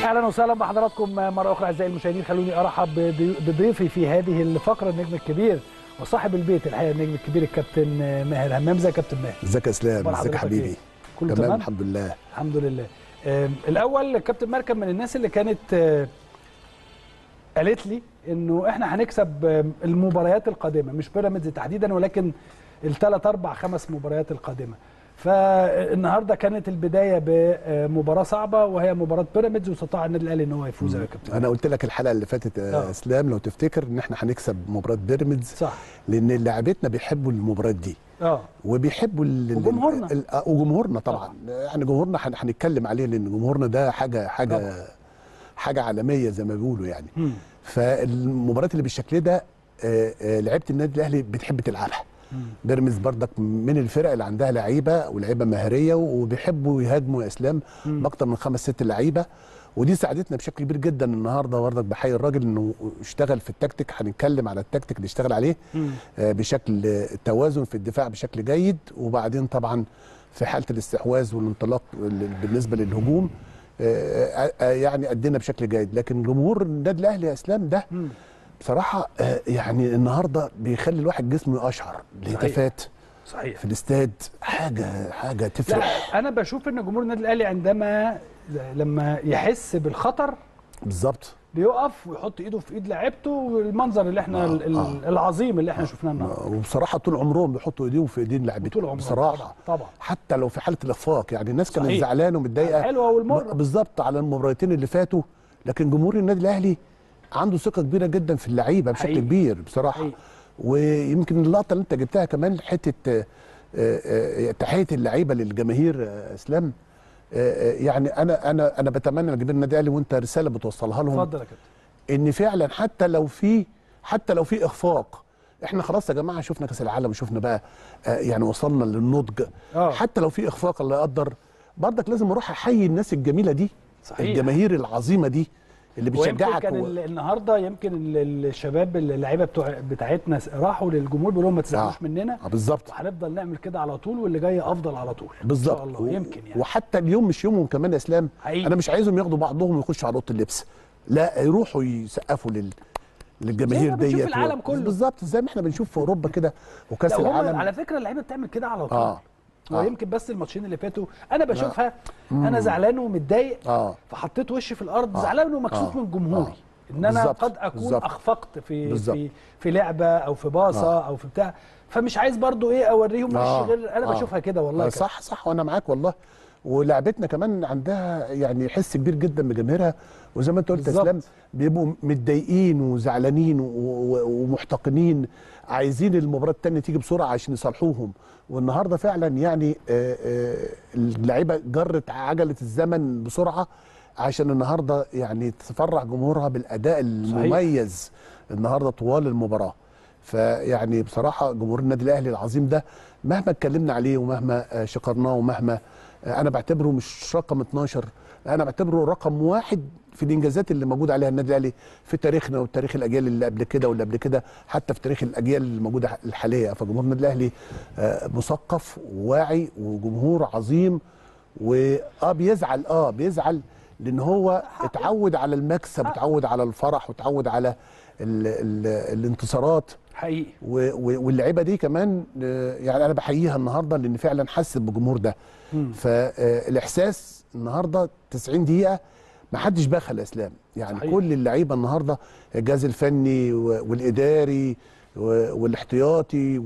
اهلا وسهلا بحضراتكم مره اخرى اعزائي المشاهدين خلوني ارحب بضي- بضيفي في هذه الفقره النجم الكبير وصاحب البيت الحقيقه النجم الكبير الكابتن ماهر همام ازيك يا كابتن ماهر ازيك يا اسلام أخبار ازيك يا حضرتك حبيبي إيه؟ كله تمام تمام الحمد لله الحمد لله آم، الاول الكابتن ماهر كان من الناس اللي كانت آه، قالت لي انه احنا هنكسب آم، المباريات القادمه مش بيراميدز تحديدا ولكن الثلاث اربع خمس مباريات القادمه فالنهارده كانت البدايه بمباراه صعبه وهي مباراه بيراميدز واستطاع النادي الاهلي ان هو يفوز يا كابتن انا قلت لك الحلقه اللي فاتت آه. يا اسلام لو تفتكر ان احنا هنكسب مباراه بيراميدز صح لان لاعبتنا بيحبوا المباريات دي اه وبيحبوا ال- ال- وجمهورنا. ال- آه، وجمهورنا طبعا يعني جمهورنا هن- هنتكلم عليه لان جمهورنا ده حاجه حاجه طبعا. حاجه عالميه زي ما بيقولوا يعني مم. فالمباريات اللي بالشكل ده آه، آه، لعيبه النادي الاهلي بتحب تلعبها مم. بيراميدز بردك من الفرق اللي عندها لعيبه ولاعيبه مهاريه وبيحبوا يهاجموا يا اسلام مم. باكتر من خمس ست لعيبه ودي ساعدتنا بشكل كبير جدا النهارده بردك بحيي الراجل انه اشتغل في التكتيك هنتكلم على التكتيك اللي اشتغل عليه مم. آه، بشكل آه، توازن في الدفاع بشكل جيد وبعدين طبعا في حاله الاستحواذ والانطلاق ال- بالنسبه للهجوم آه، آه، يعني ادينا بشكل جيد لكن جمهور النادي الاهلي يا اسلام ده مم. بصراحه آه، يعني النهارده بيخلي الواحد جسمه يقشعر الهتافات صحيح في الاستاد حاجه حاجه تفرح لا انا بشوف ان جمهور النادي الاهلي عندما لما يحس بالخطر بالظبط بيقف ويحط ايده في ايد لعيبته والمنظر اللي احنا آه، ال- ال- آه. العظيم اللي احنا شفناه النهارده وبصراحه طول عمرهم بيحطوا ايديهم في ايدين طول لاعبتهم عمرهم بصراحه طبعا, طبعا. حتى لو في حاله الاخفاق يعني الناس كانت صحيح. زعلانه ومتضايقه الحلوه والمره ب- بالظبط على المباراتين اللي فاتوا لكن جمهور النادي الاهلي عنده ثقه كبيره جدا في اللعيبه بشكل حقيقي. كبير بصراحه حقيقي. ويمكن اللقطه اللي انت جبتها كمان حته آه، آه، آه، تحيه اللعيبه للجماهير آه، اسلام آه، آه، يعني انا انا انا بتمنى لجماهير النادي الاهلي وانت رساله بتوصلها لهم اتفضل يا كابتن ان فعلا حتى لو في حتى لو في اخفاق احنا خلاص يا جماعه شفنا كاس العالم وشفنا بقى آه، يعني وصلنا للنضج آه. حتى لو في اخفاق الله يقدر برضك لازم اروح احيي الناس الجميله دي صحيح. الجماهير العظيمه دي اللي ويمكن بتشجعك كان و... ال- النهارده يمكن ال- الشباب اللعيبه بتوع بتاعتنا راحوا للجمهور بيقولوا لهم ما تزعلوش آه. مننا آه، بالظبط وهنفضل نعمل كده على طول واللي جاي افضل على طول بالظبط ان شاء الله يمكن يعني وحتى اليوم مش يومهم كمان يا اسلام حقيقي. انا مش عايزهم ياخدوا بعضهم ويخشوا على اوضه اللبس لا يروحوا يسقفوا لل للجماهير زي ما بنشوف ديت في العالم كله. بالظبط زي ما احنا بنشوف في اوروبا كده وكاس لا وهم العالم على فكره اللعيبه بتعمل كده على طول اه هو آه. يمكن بس الماتشين اللي فاتوا انا بشوفها انا زعلان ومتضايق اه فحطيت وشي في الارض آه. زعلان ومكسوف آه. من جمهوري آه. ان انا بالظبط. قد اكون بالظبط. اخفقت في بالظبط. في في لعبه او في باصه آه. او في بتاع فمش عايز برضو ايه اوريهم آه. وش غير انا آه. بشوفها كده والله آه كده. صح صح وانا معاك والله ولعبتنا كمان عندها يعني حس كبير جدا بجماهيرها وزي ما انت قلت يا بالظبط. اسلام بيبقوا متضايقين وزعلانين و- و- ومحتقنين عايزين المباراه الثانيه تيجي بسرعه عشان يصالحوهم والنهارده فعلا يعني آه، آه، اللعيبه جرت عجله الزمن بسرعه عشان النهارده يعني تفرح جمهورها بالاداء المميز النهارده طوال المباراه فيعني بصراحه جمهور النادي الاهلي العظيم ده مهما اتكلمنا عليه ومهما آه، شكرناه ومهما آه، انا بعتبره مش رقم 12 انا بعتبره رقم واحد في الانجازات اللي موجود عليها النادي الاهلي في تاريخنا وتاريخ الاجيال اللي قبل كده واللي قبل كده حتى في تاريخ الاجيال الموجوده الحاليه فجمهور النادي الاهلي آه، مثقف وواعي وجمهور عظيم واه بيزعل اه بيزعل لان هو اتعود على المكسب اتعود على الفرح واتعود على ال ال الانتصارات حقيقي و- و- واللعيبه دي كمان آه، يعني انا بحييها النهارده لان فعلا حست بالجمهور ده مم. فالاحساس النهارده 90 دقيقه ما حدش بخل يا اسلام يعني صحيح. صحيح. كل اللعيبه النهارده الجهاز الفني و- والاداري و- والاحتياطي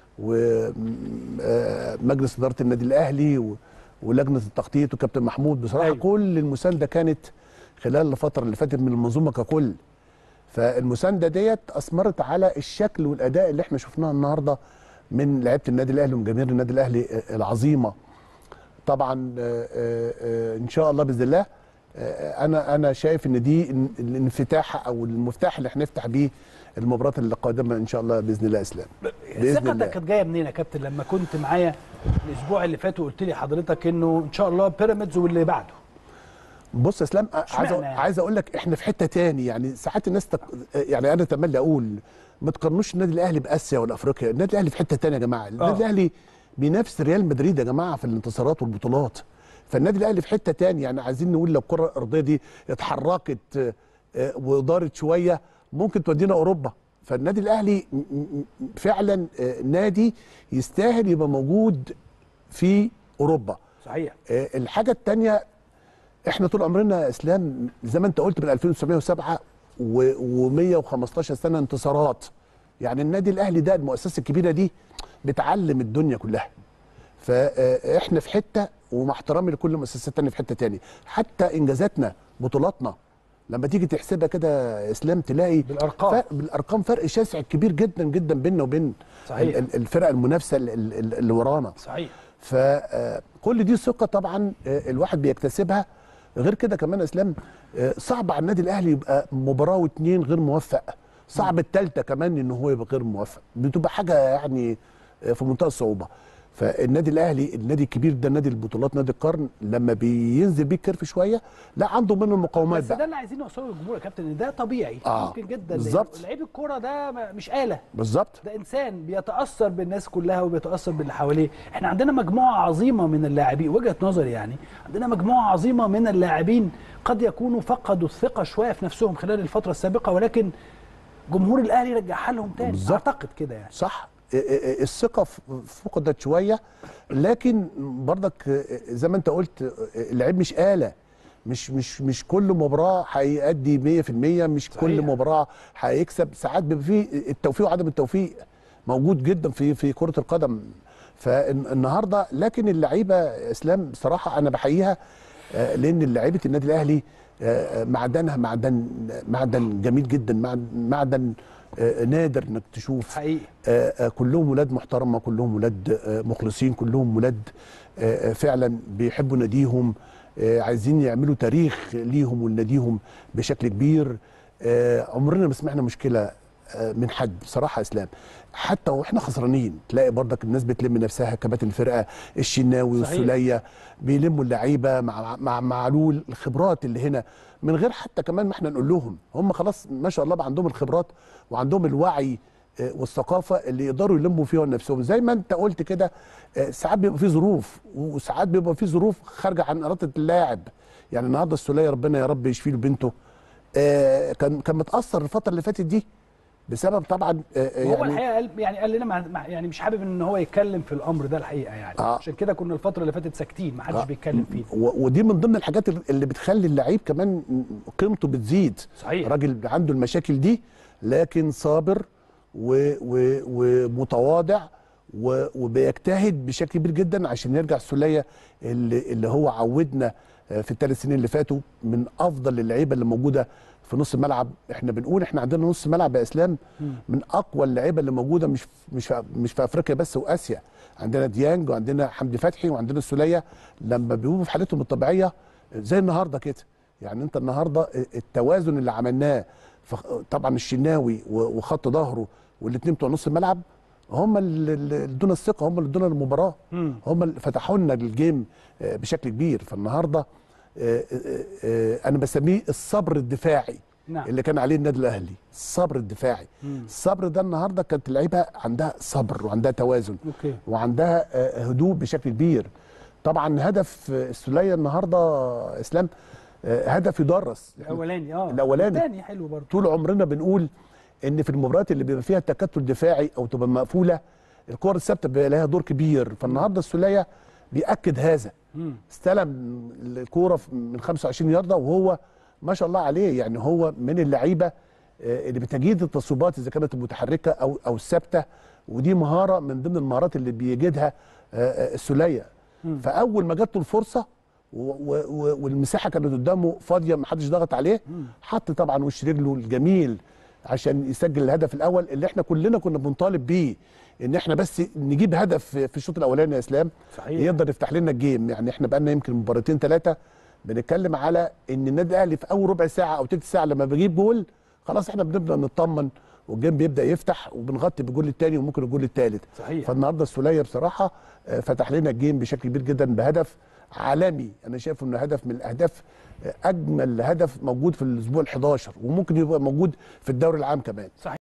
ومجلس اداره النادي الاهلي و- ولجنه التخطيط وكابتن محمود بصراحه أيوة. أيوه. كل المسانده كانت خلال الفتره اللي فاتت من المنظومه ككل فالمسانده ديت اثمرت على الشكل والاداء اللي احنا شفناه النهارده من لعيبه النادي الاهلي ومن جماهير النادي الاهلي العظيمه طبعا آه، آه، آه، ان شاء الله باذن الله آه، انا انا شايف ان دي ال- الانفتاح او المفتاح اللي هنفتح بيه المباراه اللي قادمه ان شاء الله باذن الله اسلام بإذن الله. ثقتك كانت جايه منين يا كابتن لما كنت معايا الاسبوع اللي فات وقلت لي حضرتك انه ان شاء الله بيراميدز واللي بعده بص يا اسلام عايز اشمعنى أقول- يعني؟ عايز اقول لك احنا في حته تاني يعني ساعات الناس تق... يعني انا اتمنى اقول ما تقارنوش النادي الاهلي باسيا ولا افريقيا النادي الاهلي في حته تانية يا جماعه النادي آه. الاهلي بينافس ريال مدريد يا جماعه في الانتصارات والبطولات فالنادي الاهلي في حته تاني يعني عايزين نقول لو الكره الارضيه دي اتحركت آه، آه، ودارت شويه ممكن تودينا اوروبا فالنادي الاهلي م- م- فعلا آه، نادي يستاهل يبقى موجود في اوروبا صحيح آه، الحاجه الثانيه احنا طول عمرنا يا اسلام زي ما انت قلت من 2907 و115 سنه انتصارات يعني النادي الاهلي ده المؤسسه الكبيره دي بتعلم الدنيا كلها فاحنا في حته ومع احترامي لكل المؤسسات التانية في حته تاني حتى انجازاتنا بطولاتنا لما تيجي تحسبها كده يا اسلام تلاقي بالأرقام. فرق بالارقام فرق شاسع كبير جدا جدا بيننا وبين صحيح. ال- ال- الفرق المنافسه ال- ال- اللي ورانا صحيح فكل دي ثقه طبعا آه، الواحد بيكتسبها غير كده كمان يا اسلام آه، صعب على النادي الاهلي يبقى مباراه واتنين غير موفق صعب الثالثه كمان ان هو يبقى غير موفق بتبقى حاجه يعني آه، في منتهى الصعوبه فالنادي الاهلي النادي الكبير ده نادي البطولات نادي القرن لما بينزل بيه الكيرف شويه لا عنده منه المقاومات بس ده بقى اللي عايزين نوصله للجمهور يا كابتن ان ده طبيعي آه، ممكن جدا بالظبط. لأن لعيب الكوره ده ما- مش آلة بالظبط ده انسان بيتاثر بالناس كلها وبيتاثر باللي حواليه احنا عندنا مجموعه عظيمه من اللاعبين وجهه نظري يعني عندنا مجموعه عظيمه من اللاعبين قد يكونوا فقدوا الثقه شويه في نفسهم خلال الفتره السابقه ولكن جمهور الاهلي رجعها لهم تاني بالظبط. اعتقد كده يعني صح ا- ا- الثقه ف- فقدت شويه لكن برضك زي ما انت قلت اللعيب مش آلة مش مش مش كل مباراه هيأدي 100% مش صحيح. كل مباراه هيكسب ساعات بيبقى فيه التوفيق وعدم التوفيق موجود جدا في في كره القدم فالنهارده لكن اللعيبه اسلام بصراحه انا بحييها آه، لان لعيبه النادي الاهلي آه، معدنها معدن معدن جميل جدا معدن- معدن آه، نادر انك تشوف حقيقي آه، آه، كلهم ولاد محترمه كلهم ولاد آه، مخلصين كلهم ولاد آه، آه، فعلا بيحبوا ناديهم آه، عايزين يعملوا تاريخ ليهم ولناديهم بشكل كبير آه، عمرنا ما سمعنا مشكله آه، من حد بصراحه يا اسلام حتى واحنا خسرانين تلاقي برضك الناس بتلم نفسها كباتن الفرقه الشناوي صحيح. والسوليه بيلموا اللعيبه مع مع معلول الخبرات اللي هنا من غير حتى كمان ما احنا نقول لهم هم خلاص ما شاء الله بقى عندهم الخبرات وعندهم الوعي آه، والثقافه اللي يقدروا يلموا فيها نفسهم زي ما انت قلت كده آه، ساعات بيبقى في ظروف وساعات بيبقى في ظروف خارجه عن اراده اللاعب يعني النهارده السوليه ربنا يا رب يشفي له بنته آه، كان كان متاثر الفتره اللي فاتت دي بسبب طبعا آه، آه، هو يعني الحقيقه قال يعني قال لنا مع مع- يعني مش حابب ان هو يتكلم في الامر ده الحقيقه يعني آه. عشان كده كنا الفتره اللي فاتت ساكتين ما حدش آه. بيتكلم فيه و- ودي من ضمن الحاجات اللي بتخلي اللعيب كمان قيمته بتزيد صحيح. راجل عنده المشاكل دي لكن صابر و- و- ومتواضع و- وبيجتهد بشكل كبير جدا عشان يرجع السوليه اللي, اللي هو عودنا آه، في الثلاث سنين اللي فاتوا من افضل اللعيبه اللي موجوده في نص الملعب احنا بنقول احنا عندنا نص ملعب يا اسلام من اقوى اللعيبه اللي موجوده مش مش في مش في افريقيا بس واسيا عندنا ديانج وعندنا حمدي فتحي وعندنا السوليه لما بيبقوا في حالتهم الطبيعيه زي النهارده كده يعني انت النهارده التوازن اللي عملناه فخ- طبعا الشناوي و- وخط ظهره والاثنين بتوع نص الملعب هم اللي اللي ادونا الثقه هم اللي ادونا المباراه مم. هم اللي فتحوا لنا الجيم آه، بشكل كبير فالنهارده آه، آه، آه، انا بسميه الصبر الدفاعي نعم. اللي كان عليه النادي الاهلي الصبر الدفاعي مم. الصبر ده النهارده كانت اللعيبه عندها صبر وعندها توازن اوكي وعندها آه، هدوء بشكل كبير طبعا هدف آه، السوليه النهارده اسلام آه، هدف يدرس الاولاني اه الأولاني. الثاني حلو برضه طول عمرنا بنقول ان في المباريات اللي بيبقى فيها تكتل دفاعي او تبقى مقفوله الكور الثابته بيبقى لها دور كبير فالنهارده السوليه بياكد هذا مم. استلم الكوره في- من 25 يارده وهو ما شاء الله عليه يعني هو من اللعيبه آه، اللي بتجيد التصويبات اذا كانت المتحركه او او الثابته ودي مهاره من ضمن المهارات اللي بيجدها آه، آه، السوليه فاول ما جات له الفرصه و- و- و- والمساحه كانت قدامه فاضيه ما حدش ضغط عليه حط طبعا وش رجله الجميل عشان يسجل الهدف الاول اللي احنا كلنا كنا بنطالب بيه ان احنا بس نجيب هدف في في الشوط الاولاني يا اسلام صحيح. يقدر يفتح لنا الجيم يعني احنا بقالنا يمكن مباراتين ثلاثه بنتكلم على ان النادي الاهلي في اول ربع ساعه او ثلث ساعه لما بيجيب جول خلاص احنا بنبدا نطمن والجيم بيبدا يفتح وبنغطي بالجول الثاني وممكن الجول الثالث صحيح. فالنهارده السوليه بصراحه آه، فتح لنا الجيم بشكل كبير جدا بهدف عالمي انا شايف انه هدف من الاهداف آه، اجمل هدف موجود في الاسبوع ال11 وممكن يبقى موجود في الدوري العام كمان صحيح